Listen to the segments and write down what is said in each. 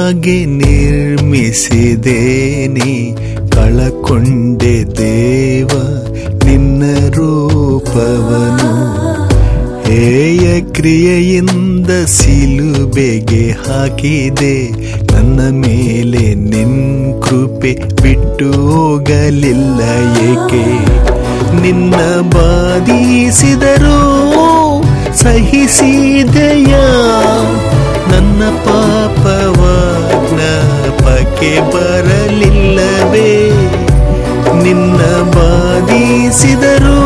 ಹಾಗೆ ನಿರ್ಮಿಸಿದೇನೆ ಕಳಕೊಂಡೆ ದೇವ ನಿನ್ನ ರೂಪವನು ಹೇಯ ಕ್ರಿಯೆಯಿಂದ ಸಿಲುಬೆಗೆ ಹಾಕಿದೆ ನನ್ನ ಮೇಲೆ ನಿನ್ ಕೃಪೆ ಬಿಟ್ಟು ಹೋಗಲಿಲ್ಲ ಏಕೆ ನಿನ್ನ ಬಾಧಿಸಿದರೂ ಸಹಿಸಿದೆಯ ನನ್ನ ಪಾಪವ ಜ್ಞಾಪಕ್ಕೆ ಬರಲಿಲ್ಲವೇ ನಿನ್ನ ಬಾಧಿಸಿದರೂ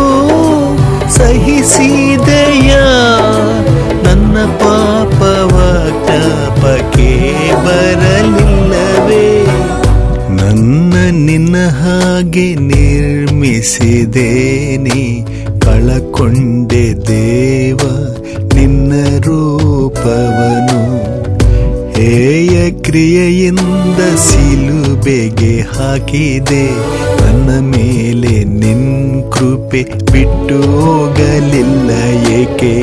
ಸಹಿಸಿದೆಯ ನನ್ನ ಪಾಪವ ಜ್ಞಾಪಕ್ಕೆ ಬರಲಿಲ್ಲವೇ ನನ್ನ ನಿನ್ನ ಹಾಗೆ ನಿರ್ಮಿಸಿದೇನೆ ಕಳಕೊಂಡೆ ದೇವ ನಿನ್ನ ರೂಪವನು ಹೇಯ ಕ್ರಿಯೆಯಿಂದ ಸಿಲುಬೆಗೆ ಹಾಕಿದೆ ನನ್ನ ಮೇಲೆ ನಿನ್ ಕೃಪೆ ಬಿಟ್ಟು ಹೋಗಲಿಲ್ಲ ಏಕೆ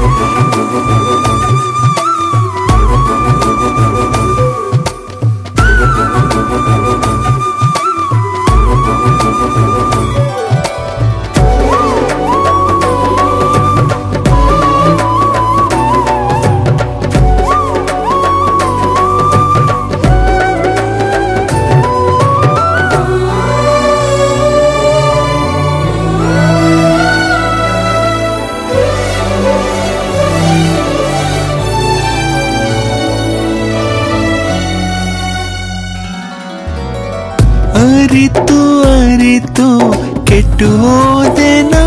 ಅರಿತು ಅರಿತು ಕೆಟ್ಟು ಹೋದೆನಾ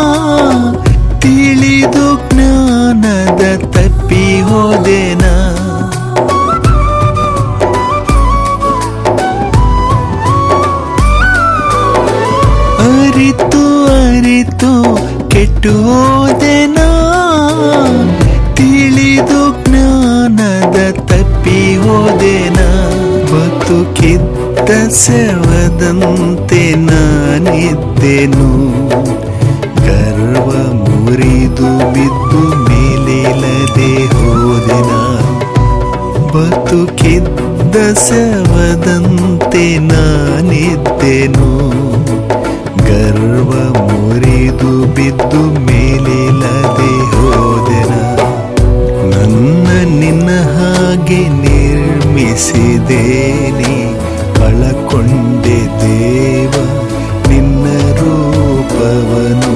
ತಿಳಿದು ಜ್ಞಾನದ ತಪ್ಪಿ ಹೋದೆನಾ ಅರಿತು ಅರಿತು ಕೆಟ್ಟು ಹೋದೆನಾ ತಿಳಿದು ಜ್ಞಾನದ ತಪ್ಪಿ ಹೋದೆನಾ ಬದುಕಿದ್ದ ಸೆವದಂತೆ ನಾನಿದ್ದೆನು ಗರ್ವ ಮುರಿದು ಬಿದ್ದು ಮೇಲಿಲ್ಲದೆ ಹೋದೆನ ಬದುಕಿದ್ದ ಸೆವದಂತೆ ನಾನಿದ್ದೆನು ಗರ್ವ ಮುರಿದು ಬಿದ್ದು ಮೇಲಿಲ್ಲದೆ ಹೋದೆನ ನನ್ನ ನಿನ್ನ ಹಾಗೆ ನಿರ್ಮಿಸಿದೇನೆ ಕಳಕೊಂಡೆ ದೇವ ನಿನ್ನ ರೂಪವನು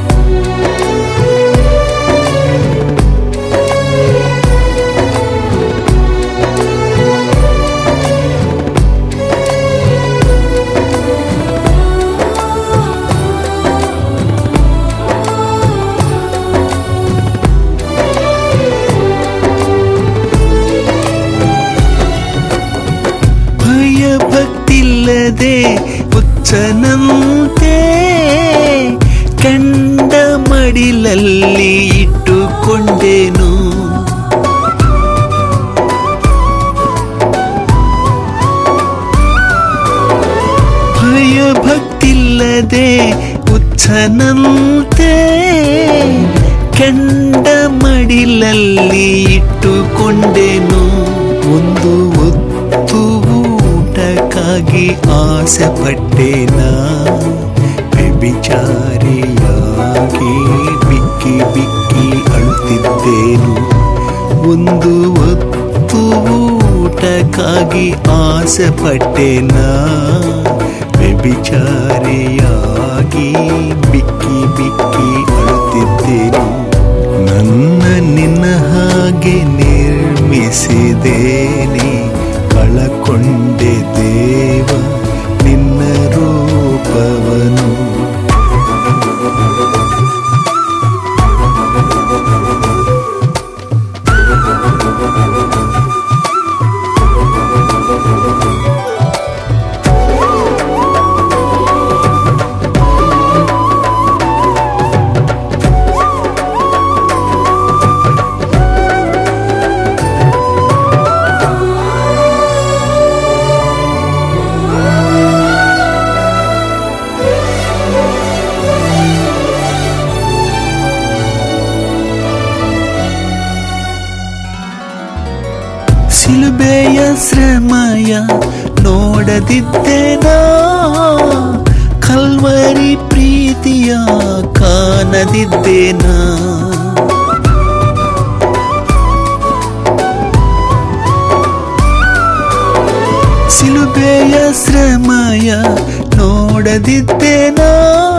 ಭಯ ಭಕ್ತಿಲ್ಲದೆ ಹುಚ್ಚನಂತೆ ಕಂಡ ಮಡಿಲಲ್ಲಿ ಇಟ್ಟುಕೊಂಡೆನು ಭಯ ಭಕ್ತಿಲ್ಲದೆ ಹುಚ್ಚನಂತೆ ಕಂಡ ಮಡಿಲಲ್ಲಿ ಇಟ್ಟುಕೊಂಡೆನು ಒಂದು ಹೊತ್ತು ಊಟಕ್ಕಾಗಿ ಆಸೆ ಪಟ್ಟೆನಾ ವ್ಯಭಿಚಾರಿಯಾಗಿ ಬಿಕ್ಕಿ ಬಿಕ್ಕಿ ಅಳುತ್ತಿದ್ದೇನು ಒಂದು ಹೊತ್ತು ಊಟಕ್ಕಾಗಿ ಆಸೆ ಪಟ್ಟೆನಾ ವ್ಯಭಿಚಾರಿಯಾಗಿ ಬಿಕ್ಕಿ ಬಿಕ್ಕಿ ಅಳುತ್ತಿದ್ದೇನು ನನ್ನ ನಿನ್ನ ಹಾಗೆ ನಿರ್ಮಿಸಿದೇನೆ ಕಳಕೊಂಡೆ ದೇವ ನಿನ್ನ ರೂಪವನು ಸಿಲುಬೆಯ ಶ್ರಮಯ ನೋಡದಿದ್ದೇನಾ ಕಲ್ವರಿ ಪ್ರೀತಿಯ ಕಾಣದಿದ್ದೇನಾ ಸಿಲುಬೆಯ ಶ್ರಮಯ ನೋಡದಿದ್ದೇನಾ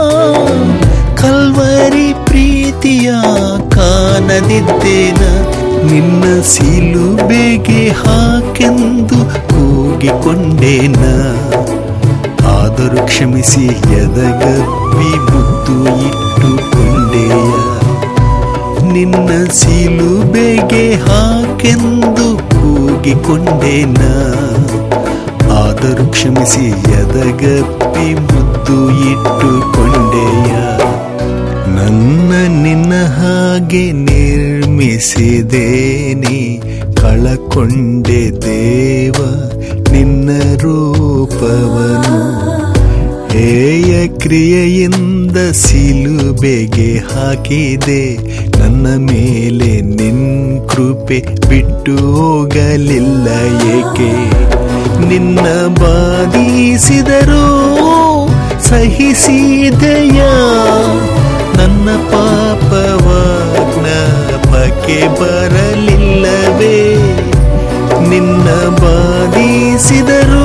ಕಲ್ವರಿ ಪ್ರೀತಿಯ ಕಾಣದಿದ್ದೇನ ನಿನ್ನ ಸಿಲುಬೆಗೆ ಹಾಕೆಂದು ಕೂಗಿಕೊಂಡೇನ ಆದರೂ ಕ್ಷಮಿಸಿ ಎದಗಪ್ಪಿ ಮುದ್ದು ಇಟ್ಟುಕೊಂಡೆಯ ನಿನ್ನ ಸಿಲುಬೆಗೆ ಹಾಕೆಂದು ಕೂಗಿಕೊಂಡೇನ ಆದರೂ ಕ್ಷಮಿಸಿ ಎದಗಪ್ಪಿ ಮುದ್ದು ಇಟ್ಟುಕೊಂಡೆಯ ನನ್ನ ನಿನ್ನ ಹಾಗೆ ನಿರ್ಮಿಸಿದೇನಿ ಕಳಕೊಂಡೆ ದೇವ ನಿನ್ನ ರೂಪವನು ಹೇಯ ಕ್ರಿಯೆಯಿಂದ ಸಿಲುಬೆಗೆ ಹಾಕಿದೆ ನನ್ನ ಮೇಲೆ ನಿನ್ ಕೃಪೆ ಬಿಟ್ಟು ಹೋಗಲಿಲ್ಲ ಏಕೆ ನಿನ್ನ ಬಾಧಿಸಿದರೂ ಸಹಿಸಿದೆಯ ನನ್ನ ಪಾಪವ ಜ್ಞಾಪಕ್ಕೆ ಬರಲಿಲ್ಲವೇ ನಿನ್ನ ಬಾಧಿಸಿದರೂ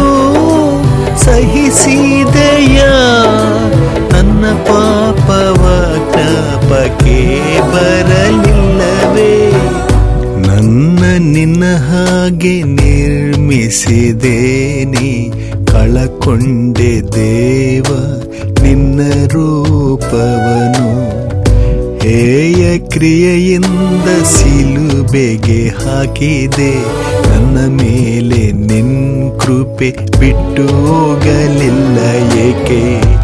ಸಹಿಸಿದೆಯ ನನ್ನ ಪಾಪವ ಜ್ಞಾಪಕ್ಕೆ ಬರಲಿಲ್ಲವೇ ನನ್ನ ನಿನ್ನ ಹಾಗೆ ನಿರ್ಮಿಸಿದೇನಿ ಕಳಕೊಂಡೆ ದೇವ ನಿನ್ನ ರೂಪವನು ಹೇಯ ಕ್ರಿಯೆಯಿಂದ ಸಿಲುಬೆಗೆ ಹಾಕಿದೆ ನನ್ನ ಮೇಲೆ ನಿನ್ ಕೃಪೆ ಬಿಟ್ಟು ಹೋಗಲಿಲ್ಲ ಏಕೆ